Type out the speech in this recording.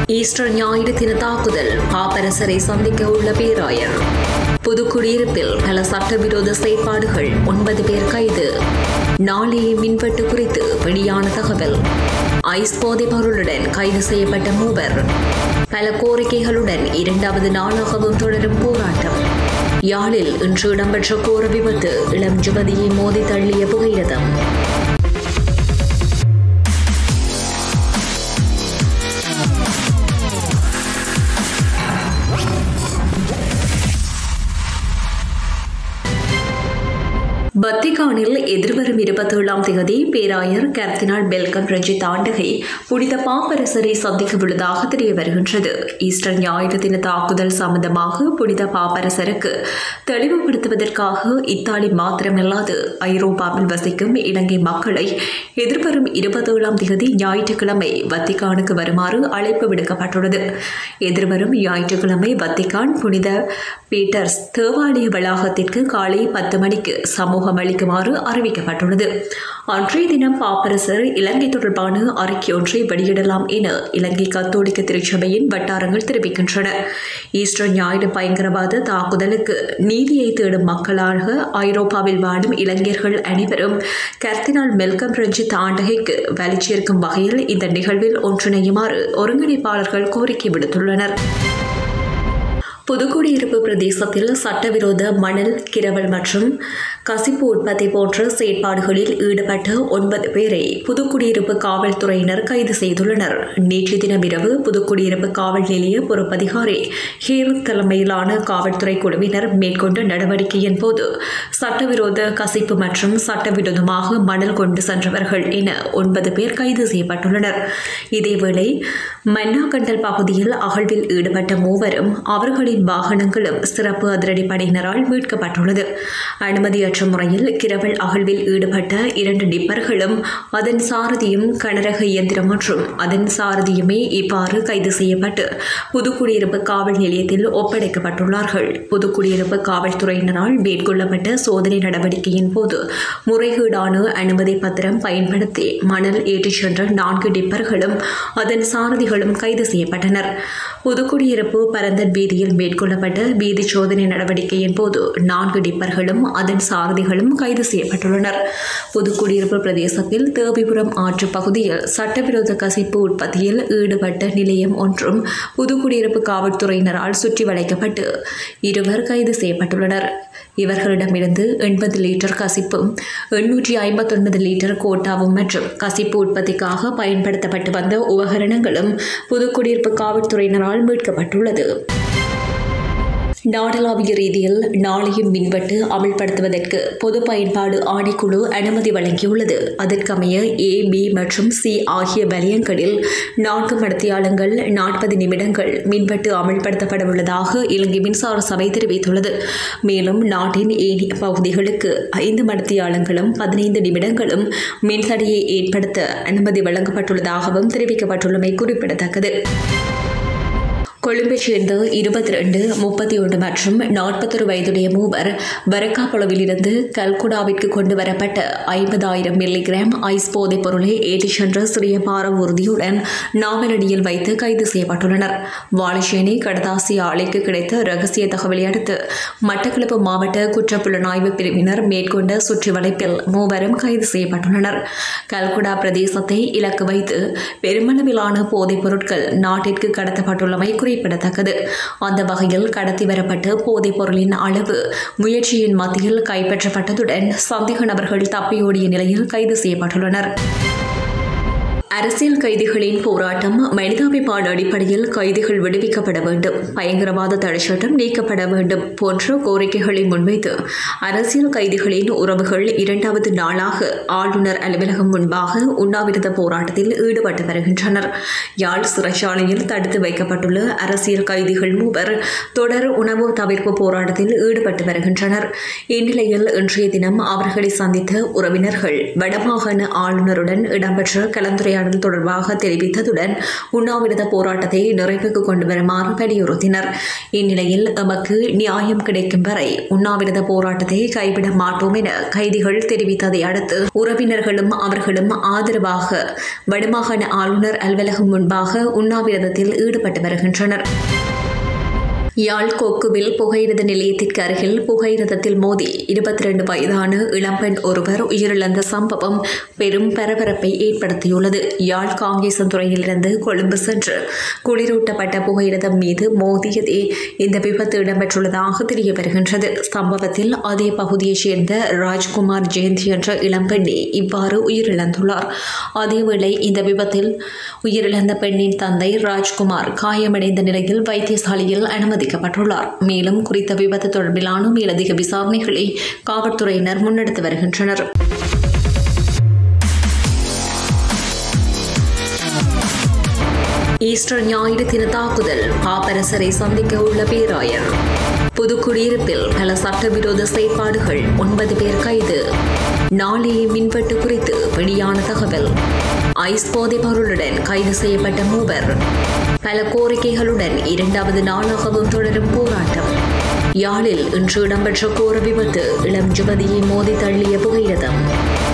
Easter ஞாயிறு தின தாக்குதல் பாப்பரசரை சந்திக்க உள்ள பேராயர் புதுக்குடியிருப்பில் பல சட்டவிரோத செயற்பாடுகள் ஒன்பது பேர் கைது நாளைய மின்வெட்டு குறித்து வெளியான தகவல் ஐஸ் போதைப் பொருளுடன் கைது செய்யப்பட்ட மூவர் பல கோரிக்கைகளுடன் இரண்டாவது நாளாகவும் தொடரும் போராட்டம் யாழில் இன்று இடம்பெற்ற கோர விபத்து இளம் யுவதியை மோதி தள்ளிய புகையிரதம் வத்திகானில் எதிர்வரும் இருபத்தேழாம் தேதி பேராயர் கர்தினால் பெல்கம் ரஞ்சித் ஆண்டகை புனித பாப்பரசரை சந்திக்கவுள்ளதாக தெரிய வருகின்றது ஈஸ்டர் ஞாயிறு தின தாக்குதல் சம்பந்தமாக புனித பாப்பரசருக்கு தெளிவுபடுத்துவதற்காக இத்தாலி மாத்திரமல்லாது ஐரோப்பாவில் வசிக்கும் இலங்கை மக்களை எதிர்வரும் இருபத்தேழாம் தேதி ஞாயிற்றுக்கிழமை வத்திகானுக்கு வருமாறு அழைப்பு விடுக்கப்பட்டுள்ளது எதிர்வரும் ஞாயிற்றுக்கிழமை வத்திகான் புனித பீட்டர்ஸ் தேவாலய வளாகத்திற்கு காலை பத்து மணிக்கு சமூகம் அளிக்குமாறு அறிவிக்கப்பட்டுள்ளது அன்றைய தினம் பாப்பரசர் இலங்கை தொடர்பான அறிக்கை ஒன்றை வெளியிடலாம் என இலங்கை கத்தோலிக்க திருச்சபையின் வட்டாரங்கள் தெரிவிக்கின்றன ஈஸ்டர் ஞாயிறு பயங்கரவாத தாக்குதலுக்கு நீதியை தேடும் மக்களாக ஐரோப்பாவில் வாழும் இளைஞர்கள் அனைவரும் கர்த்தினால் மெல்கம் ரஞ்சித் ஆண்டகைக்கு வலிச்சேர்க்கும் வகையில் இந்த நிகழ்வில் ஒன்றிணையுமாறு ஒருங்கிணைப்பாளர்கள் கோரிக்கை விடுத்துள்ளனர் புதுக்குடியிருப்பு பிரதேசத்தில் சட்டவிரோத மணல் கிரவல் மற்றும் கசிப்பு உற்பத்தி போன்ற செயற்பாடுகளில் ஈடுபட்ட ஒன்பது பேரை புதுக்குடியிருப்பு காவல்துறையினர் கைது செய்துள்ளனர் நேற்று தினம் இரவு புதுக்குடியிருப்பு காவல் நிலைய பொறுப்பதிகாரி ஹேர் தலைமையிலான காவல்துறை குழுவினர் மேற்கொண்ட நடவடிக்கையின் போது சட்டவிரோத கசிப்பு மற்றும் சட்டவிரோதமாக மணல் கொண்டு சென்றவர்கள் என ஒன்பது பேர் கைது செய்யப்பட்டுள்ளனர் இதேவேளை மன்னாகண்டல் பகுதியில் அகழ்வில் ஈடுபட்ட மூவரும் அவர்களின் வாகனங்களும் சிறப்பு அதிரடிப்படையினரால் மீட்கப்பட்டுள்ளது அனுமதியற்ற முறையில் கிரவல் அகழ்வில் ஈடுபட்ட இரண்டு டிப்பர்களும் அதன் சாரதியும் கனரக இயந்திரம் மற்றும் அதன் சாரதியுமே இவ்வாறு கைது செய்யப்பட்டு புதுக்குடியிருப்பு காவல் நிலையத்தில் ஒப்படைக்கப்பட்டுள்ளார்கள் புதுக்குடியிருப்பு காவல்துறையினரால் மேற்கொள்ளப்பட்ட சோதனை நடவடிக்கையின் போது முறைகேடான அனுமதி பத்திரம் பயன்படுத்தி மணல் ஏற்றிச் சென்ற நான்கு டிப்பர்களும் அதன் சாரதிகளும் கைது செய்யப்பட்டனர் புதுக்குடியிருப்பு பரந்தன் வீதியில் மேற்கொள்ளப்பட்ட வீதி சோதனை நடவடிக்கையின் போது நான்கு டிப்பர்களும் அதன் சாரதிகளும் கைது செய்யப்பட்டுள்ளனர் புதுக்குடியிருப்பு பிரதேசத்தில் தேவிபுரம் ஆற்று பகுதியில் சட்டவிரோத கசிப்பு உற்பத்தியில் ஈடுபட்ட நிலையம் ஒன்றும் புதுக்குடியிருப்பு காவல்துறையினரால் சுற்றி வளைக்கப்பட்டு இருவர் கைது செய்யப்பட்டுள்ளனர் இவர்களிடமிருந்து எண்பது லிட்டர் கசிப்பும் எண்ணூற்றி ஐம்பத்தொன்பது லிட்டர் கோட்டாவும் மற்றும் கசிப்பு உற்பத்திக்காக பயன்படுத்தப்பட்டு வந்த உபகரணங்களும் புதுக்குடியிருப்பு காவல்துறையினரால் மீட்கப்பட்டுள்ளது நாடளாவிய ரீதியில் நாளையும் மின்வெட்டு அமல்படுத்துவதற்கு பொது பயன்பாடு ஆணைக்குழு அனுமதி வழங்கியுள்ளது அதற்கமைய ஏ பி மற்றும் சி ஆகிய வலயங்களில் நான்கு மடத்தியாளங்கள் நாற்பது நிமிடங்கள் மின்வெட்டு அமல்படுத்தப்பட உள்ளதாக இலங்கை மின்சார சபை தெரிவித்துள்ளது மேலும் நாட்டின் ஏனைய பகுதிகளுக்கு ஐந்து மடத்தியாளங்களும் பதினைந்து நிமிடங்களும் மின்தடையை ஏற்படுத்த அனுமதி வழங்கப்பட்டுள்ளதாகவும் தெரிவிக்கப்பட்டுள்ளமை குறிப்பிடத்தக்கது கொழும்பைச் சேர்ந்த இருபத்தி ரெண்டு முப்பத்தி ஒன்று மற்றும் நாற்பத்தொரு வயதுடைய மூவர் வரக்காப்புளவில் இருந்து கல்குடாவிற்கு கொண்டு வரப்பட்ட ஐம்பதாயிரம் மில்லிகிராம் ஐஸ் போதைப் பொருளை ஏற்றிச் சென்ற சிறிய பார உறுதியுடன் நாவலடியில் வைத்து கைது செய்யப்பட்டுள்ளனர் வாழைச்சேனை கடதாசி ஆலைக்கு கிடைத்த ரகசிய தகவலை அடுத்து மட்டக்களப்பு மாவட்ட குற்றப்புலனாய்வு பிரிவினர் மேற்கொண்ட சுற்றி வளைப்பில் மூவரும் கைது செய்யப்பட்டுள்ளனர் கல்குடா பிரதேசத்தை இலக்கு வைத்து பெருமளவிலான போதைப் பொருட்கள் நாட்டிற்கு கடத்தப்பட்டுள்ளமை குறி குறிப்பிடத்தக்கது அந்த வகையில் கடத்தி வரப்பட்ட போதைப் பொருளின் அளவு முயற்சியின் மத்தியில் கைப்பற்றப்பட்டதுடன் சந்தேக நபர்கள் தப்பியோடிய நிலையில் கைது செய்யப்பட்டுள்ளனர் அரசியல் கைதிகளின் போராட்டம் மனிதாபிப்பாடு அடிப்படையில் கைதிகள் விடுவிக்கப்பட வேண்டும் பயங்கரவாத தடைச்சட்டம் நீக்கப்பட வேண்டும் போன்ற கோரிக்கைகளை முன்வைத்து அரசியல் கைதிகளின் உறவுகள் இரண்டாவது நாளாக ஆளுநர் அலுவலகம் முன்பாக உண்ணாவிரத போராட்டத்தில் ஈடுபட்டு வருகின்றனர் யாழ் சிறைச்சாலையில் தடுத்து வைக்கப்பட்டுள்ள அரசியல் கைதிகள் மூவர் தொடர் உணவு தவிர்ப்பு போராட்டத்தில் ஈடுபட்டு வருகின்றனர் இந்நிலையில் இன்றைய தினம் அவர்களை சந்தித்த உறவினர்கள் வடமாகாண ஆளுநருடன் இடம்பெற்ற கலந்துரையாடல் உரையாடல் தொடர்பாக தெரிவித்ததுடன் உண்ணாவிரத போராட்டத்தை நிறைவுக்கு கொண்டு வருமாறு வலியுறுத்தினர் இந்நிலையில் எமக்கு நியாயம் கிடைக்கும் வரை உண்ணாவிரத போராட்டத்தை கைவிட மாட்டோம் என கைதிகள் தெரிவித்ததை அடுத்து உறவினர்களும் அவர்களும் ஆதரவாக வடமாகாண ஆளுநர் அலுவலகம் முன்பாக உண்ணாவிரதத்தில் ஈடுபட்டு வருகின்றனர் யாழ் கொக்குவில் புகையிரத நிலையத்திற்கு அருகில் புகையிரதத்தில் மோதி இருபத்தி ரெண்டு வயதான இளம்பெண் ஒருவர் உயிரிழந்த சம்பவம் பெரும் பரபரப்பை ஏற்படுத்தியுள்ளது யாழ் காங்கேசந்துறையிலிருந்து கொழும்பு சென்று குளிரூட்டப்பட்ட புகையிரதம் மீது மோதியதே இந்த விபத்து இடம்பெற்றுள்ளதாக தெரிய வருகின்றது சம்பவத்தில் அதே பகுதியைச் சேர்ந்த ராஜ்குமார் ஜெயந்தி என்ற இளம்பெண்ணே இவ்வாறு உயிரிழந்துள்ளார் அதேவேளை இந்த விபத்தில் உயிரிழந்த பெண்ணின் தந்தை ராஜ்குமார் காயமடைந்த நிலையில் வைத்தியசாலையில் அனுமதி அனுமதிக்கப்பட்டுள்ளார் மேலும் குறித்த விபத்து தொடர்பிலான மேலதிக விசாரணைகளை காவல்துறையினர் முன்னெடுத்து வருகின்றனர் ஈஸ்டர் ஞாயிறு தின தாக்குதல் பாப்பரசரை சந்திக்க உள்ள பேராயர் புதுக்குடியிருப்பில் பல சட்டவிரோத செயற்பாடுகள் ஒன்பது பேர் கைது நாளைய மின்வெட்டு குறித்து வெளியான தகவல் ஐஸ் போதை பொருளுடன் கைது செய்யப்பட்ட மூவர் பல கோரிக்கைகளுடன் இரண்டாவது நாளாகவும் தொடரும் போராட்டம் யாழில் இன்று இடம்பெற்ற கோர விபத்து இளம் யுவதியை மோதி தள்ளிய புகையிரதம்